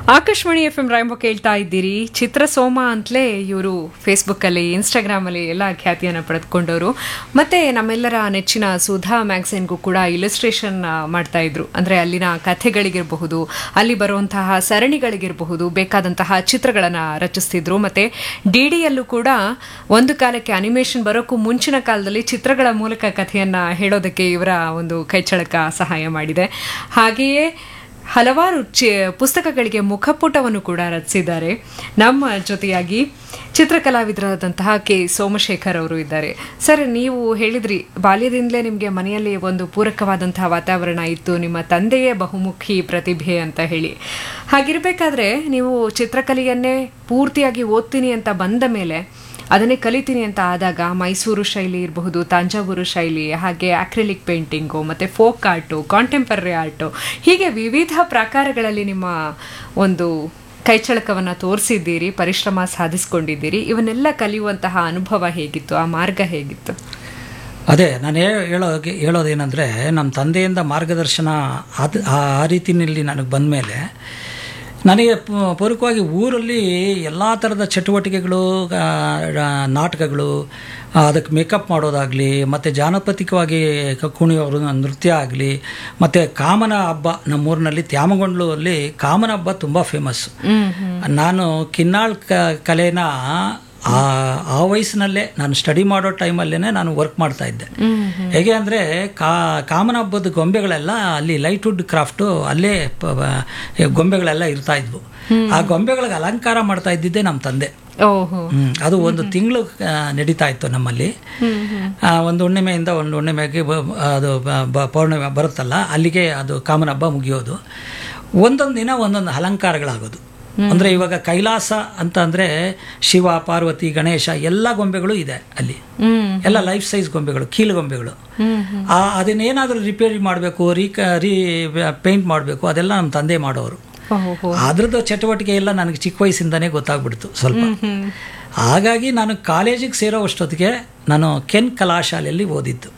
Akashvani F M ರಾಯಂಬ ಕೇಳ್ತಾ ಇದ್ದೀರಿ ಚಿತ್ರಸೋಮ ಅಂತಲೇ ಇವರು ಫೇಸ್ಬುಕ್ಕಲ್ಲಿ ಇನ್ಸ್ಟಾಗ್ರಾಮಲ್ಲಿ ಎಲ್ಲ ಖ್ಯಾತಿಯನ್ನು ಪಡೆದುಕೊಂಡವರು ಮತ್ತೆ ನಮ್ಮೆಲ್ಲರ ನೆಚ್ಚಿನ ಸುಧಾ ಮ್ಯಾಗ್ಝಿನ್ಗೂ ಕೂಡ ಇಲಿಸ್ಟ್ರೇಷನ್ ಮಾಡ್ತಾ ಇದ್ರು ಅಂದರೆ ಅಲ್ಲಿನ ಕಥೆಗಳಿಗಿರಬಹುದು ಅಲ್ಲಿ ಬರುವಂತಹ ಸರಣಿಗಳಿಗಿರಬಹುದು ಬೇಕಾದಂತಹ ಚಿತ್ರಗಳನ್ನು ರಚಿಸ್ತಿದ್ರು ಮತ್ತೆ ಡಿ ಡಿಯಲ್ಲೂ ಕೂಡ ಒಂದು ಕಾಲಕ್ಕೆ ಅನಿಮೇಷನ್ ಬರೋಕ್ಕೂ ಮುಂಚಿನ ಕಾಲದಲ್ಲಿ ಚಿತ್ರಗಳ ಮೂಲಕ ಕಥೆಯನ್ನು ಹೇಳೋದಕ್ಕೆ ಇವರ ಒಂದು ಕೈಚಳಕ ಸಹಾಯ ಮಾಡಿದೆ ಹಾಗೆಯೇ ಹಲವಾರು ಚಿ ಪುಸ್ತಕಗಳಿಗೆ ಮುಖಪುಟವನ್ನು ಕೂಡ ರಚಿಸಿದ್ದಾರೆ ನಮ್ಮ ಜೊತೆಯಾಗಿ ಚಿತ್ರಕಲಾವಿದರಾದಂತಹ ಕೆ ಸೋಮಶೇಖರ್ ಅವರು ಇದ್ದಾರೆ ಸರ್ ನೀವು ಹೇಳಿದ್ರಿ ಬಾಲ್ಯದಿಂದಲೇ ನಿಮಗೆ ಮನೆಯಲ್ಲಿ ಒಂದು ಪೂರಕವಾದಂತಹ ವಾತಾವರಣ ಇತ್ತು ನಿಮ್ಮ ತಂದೆಯೇ ಬಹುಮುಖಿ ಪ್ರತಿಭೆ ಅಂತ ಹೇಳಿ ಹಾಗಿರಬೇಕಾದ್ರೆ ನೀವು ಚಿತ್ರಕಲೆಯನ್ನೇ ಪೂರ್ತಿಯಾಗಿ ಓದ್ತೀನಿ ಅಂತ ಬಂದ ಮೇಲೆ ಅದನ್ನೇ ಕಲಿತೀನಿ ಅಂತ ಆದಾಗ ಮೈಸೂರು ಶೈಲಿ ಇರಬಹುದು ತಂಜಾವೂರು ಶೈಲಿ ಹಾಗೆ ಅಕ್ರಿಲಿಕ್ ಪೇಂಟಿಂಗು ಮತ್ತು ಫೋಕ್ ಆರ್ಟು ಕಾಂಟೆಂಪರರಿ ಆರ್ಟು ಹೀಗೆ ವಿವಿಧ ಪ್ರಕಾರಗಳಲ್ಲಿ ನಿಮ್ಮ ಒಂದು ಕೈಚಳಕವನ್ನು ತೋರಿಸಿದ್ದೀರಿ ಪರಿಶ್ರಮ ಸಾಧಿಸ್ಕೊಂಡಿದ್ದೀರಿ ಇವನ್ನೆಲ್ಲ ಕಲಿಯುವಂತಹ ಅನುಭವ ಹೇಗಿತ್ತು ಆ ಮಾರ್ಗ ಹೇಗಿತ್ತು ಅದೇ ನಾನು ಹೇ- ಹೇಳೋಗೆ ಹೇಳೋದೇನೆಂದರೆ ನಮ್ಮ ತಂದೆಯಿಂದ ಮಾರ್ಗದರ್ಶನ ಅದು ಆ ಆ ರೀತಿಯಲ್ಲಿ ನನಗೆ ಬಂದ ಮೇಲೆ ನನಗೆ ಪೂ- ಪೂರಕವಾಗಿ ಊರಲ್ಲಿ ಎಲ್ಲ ಥರದ ಚಟುವಟಿಕೆಗಳು ಆ, ರ- ನಾಟಕಗಳು ಆ, ಅದಕ್ಕೆ ಮೇಕಪ್ ಮಾಡೋದಾಗಲಿ ಮತ್ತು ಜಾನಪತಿಕವಾಗಿ ಕ- ಕುಣಿಯೋರು ನೃತ್ಯ ಆಗಲಿ ಮತ್ತು ಕಾಮನ ಹಬ್ಬ ನಮ್ಮೂರಿನಲ್ಲಿ ತ್ಯಾಮಗೊಂಡ್ಲು ಅಲ್ಲಿ ಕಾಮನ ಹಬ್ಬ ತುಂಬ ಫೇಮಸ್ಸು ನಾನು ಕಿನ್ನಾಳ್ ಕ ಕಲೆನ ಆ ಆ ವಯಸ್ಸಿನಲ್ಲೇ ನಾನು ಸ್ಟಡಿ ಮಾಡೋ ಟೈಮಲ್ಲೇ ನಾನು ವರ್ಕ್ ಮಾಡ್ತಾ ಇದ್ದೆ ಹೇಗೆ ಅಂದರೆ ಕಾ ಕಾಮನ ಹಬ್ಬದ ಗೊಂಬೆಗಳೆಲ್ಲ ಅಲ್ಲಿ ಲೈಟ್ ವುಡ್ ಕ್ರಾಫ್ಟು ಅಲ್ಲೇ ಪ- ಪ- ಗೊಂಬೆಗಳೆಲ್ಲ ಇರ್ತಾ ಇದ್ವು ಆ ಗೊಂಬೆಗಳಿಗೆ ಅಲಂಕಾರ ಮಾಡ್ತಾ ಇದ್ದಿದ್ದೆ ನಮ್ಮ ತಂದೆ ಓಹೋ ಹ್ಮ್. ಅದು ಒಂದು ತಿಂಗಳು ನಡೀತಾ ಇತ್ತು ನಮ್ಮಲ್ಲಿ ಆ, ಒಂದು ಹುಣ್ಣಿಮೆಯಿಂದ ಒಂದು ಹುಣ್ಣಿಮೆಗೆ ಬ- ಅದು ಬ- ಬ- ಪೌರ್ಣಿಮೆ ಬರುತ್ತಲ್ಲ ಅಲ್ಲಿಗೆ ಅದು ಕಾಮನ ಹಬ್ಬ ಮುಗಿಯೋದು ಒಂದೊಂದು ದಿನ ಒಂದೊಂದು ಅಲಂಕಾರಗಳಾಗೋದು ಅಂದರೆ ಇವಾಗ ಕೈಲಾಸ ಅಂತ ಅಂದರೆ ಶಿವ ಪಾರ್ವತಿ ಗಣೇಶ ಎಲ್ಲ ಗೊಂಬೆಗಳು ಇದೆ ಅಲ್ಲಿ ಹ್ಮ್ ಎಲ್ಲ ಲೈಫ್ ಸೈಜ್ ಗೊಂಬೆಗಳು ಕೀಲು ಗೊಂಬೆಗಳು ಆ ಅದನ್ನೇನಾದರೂ ರಿಪೇರಿ ಮಾಡಬೇಕು ರೀ ರೀ ಪೇಂಟ್ ಮಾಡಬೇಕು ಅದೆಲ್ಲ ನಮ್ಮ ತಂದೆ ಮಾಡೋರು ಓಹೋ ಅದ್ರದ್ದು ಚಟುವಟಿಕೆ ಎಲ್ಲ ನನಗೆ ಚಿಕ್ಕ ವಯಸ್ಸಿಂದನೇ ಗೊತ್ತಾಗ್ಬಿಡ್ತು ಸ್ವಲ್ಪ ಹಾಗಾಗಿ ನಾನು ಕಾಲೇಜಿಗೆ ಸೇರೋ ಅಷ್ಟೊತ್ತಿಗೆ ನಾನು ಕೆನ್ ಕಲಾಶಾಲೆಯಲ್ಲಿ ಓದಿದ್ದು